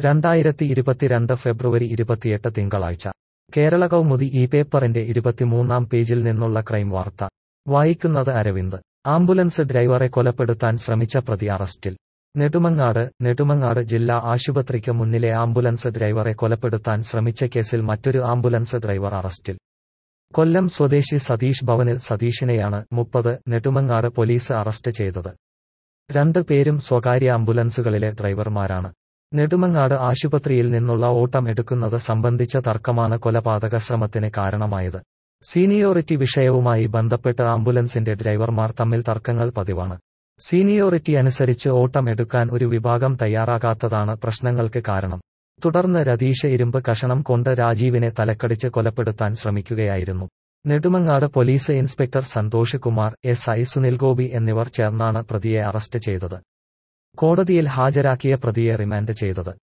രണ്ടായിരത്തി ഇരുപത്തിരണ്ട് ഫെബ്രുവരി ഇരുപത്തിയെട്ട് തിങ്കളാഴ്ച കേരള കൗമുദി ഈ പേപ്പറിന്റെ ഇരുപത്തിമൂന്നാം പേജിൽ നിന്നുള്ള ക്രൈം വാർത്ത വായിക്കുന്നത് അരവിന്ദ് ആംബുലൻസ് ഡ്രൈവറെ കൊലപ്പെടുത്താൻ ശ്രമിച്ച പ്രതി അറസ്റ്റിൽ നെടുമങ്ങാട് നെടുമങ്ങാട് ജില്ലാ ആശുപത്രിക്ക് മുന്നിലെ ആംബുലൻസ് ഡ്രൈവറെ കൊലപ്പെടുത്താൻ ശ്രമിച്ച കേസിൽ മറ്റൊരു ആംബുലൻസ് ഡ്രൈവർ അറസ്റ്റിൽ കൊല്ലം സ്വദേശി സതീഷ് ഭവനിൽ സതീഷിനെയാണ് മുപ്പത് നെടുമങ്ങാട് പോലീസ് അറസ്റ്റ് ചെയ്തത് രണ്ട് പേരും സ്വകാര്യ ആംബുലൻസുകളിലെ ഡ്രൈവർമാരാണ് നെടുമങ്ങാട് ആശുപത്രിയിൽ നിന്നുള്ള ഓട്ടം എടുക്കുന്നത് സംബന്ധിച്ച തർക്കമാണ് കൊലപാതക ശ്രമത്തിന് കാരണമായത് സീനിയോറിറ്റി വിഷയവുമായി ബന്ധപ്പെട്ട് ആംബുലൻസിന്റെ ഡ്രൈവർമാർ തമ്മിൽ തർക്കങ്ങൾ പതിവാണ് സീനിയോറിറ്റി അനുസരിച്ച് ഓട്ടം എടുക്കാൻ ഒരു വിഭാഗം തയ്യാറാകാത്തതാണ് പ്രശ്നങ്ങൾക്ക് കാരണം തുടർന്ന് രതീഷ് ഇരുമ്പ് കഷണം കൊണ്ട് രാജീവിനെ തലക്കടിച്ച് കൊലപ്പെടുത്താൻ ശ്രമിക്കുകയായിരുന്നു Nedumangad police inspector Santhosh Kumar S I Sunil Gopi എന്നിവർ ചേർന്നാണ് പ്രതിയെ അറസ്റ്റ് ചെയ്തത് കോടതിയിൽ ഹാജരാക്കിയ പ്രതിയെ റിമാൻഡ് ചെയ്തത്